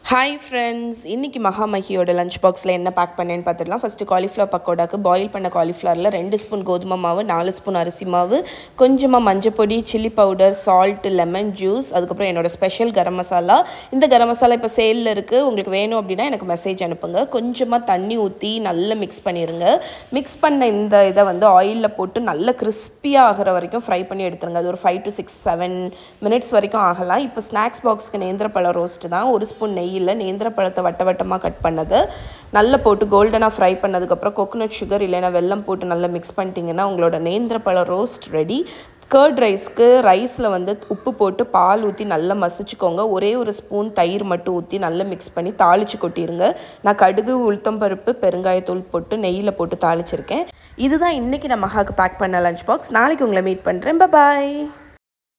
hi friends இன்னைக்கு மகாமகியோட lunch பாக்ஸில் என்ன பேக் பண்ணேன்னு பார்த்துடலாம் ஃபஸ்ட்டு காலிஃப்ளவர் பக்கோடாக்கு பாயில் பண்ண காலிஃப்ளவரில் ரெண்டு ஸ்பூன் கோதுமை மாவு நாலு ஸ்பூன் அரிசி மாவு கொஞ்சமாக மஞ்சப்பொடி chilli powder salt lemon juice அதுக்கப்புறம் என்னோட ஸ்பெஷல் கரம் மசாலா இந்த கரம் மசாலா இப்போ சேலில் இருக்குது உங்களுக்கு வேணும் அப்படின்னா எனக்கு மெசேஜ் அனுப்புங்க கொஞ்சமாக தண்ணி ஊற்றி நல்லா மிக்ஸ் பண்ணிடுங்க மிக்ஸ் பண்ண இந்த இதை வந்து ஆயிலில் போட்டு நல்லா கிறிஸ்பியாக ஆகிற வரைக்கும் ஃப்ரை பண்ணி எடுத்துருங்க அது ஒரு five to six seven minutes வரைக்கும் ஆகலாம் இப்போ ஸ்நாக்ஸ் பாக்ஸ்க்கு நேந்திரப்பழம் ரோஸ்ட்டு தான் ஒரு ஸ்பூன் நெய்யில் நேந்திரப்பழத்தை வட்ட வட்டமாக கட் பண்ணது நல்லா போட்டு கோல்டனாக ஃப்ரை பண்ணதுக்கப்புறம் கோகோனட் சுகர் இல்லைன்னா வெல்லம் போட்டு நல்லா மிக்ஸ் பண்ணிட்டீங்கன்னா உங்களோட நேந்திரப்பழம் ரோஸ்ட் ரெடி கர்ட் ரைஸ்க்கு ரைஸில் வந்து உப்பு போட்டு பால் ஊற்றி நல்லா மசிச்சுக்கோங்க ஒரே ஒரு ஸ்பூன் தயிர் மட்டும் ஊற்றி நல்லா மிக்ஸ் பண்ணி தாளித்து கொட்டிடுங்க நான் கடுகு உளுத்தம்பருப்பு பெருங்காயத்தூள் போட்டு நெய்யில் போட்டு தாளிச்சிருக்கேன் இதுதான் இன்றைக்கி நான் மகாக்கு பேக் பண்ண லஞ்ச் பாக்ஸ் நாளைக்கு உங்களை மீட் பண்ணுறேன் பாய்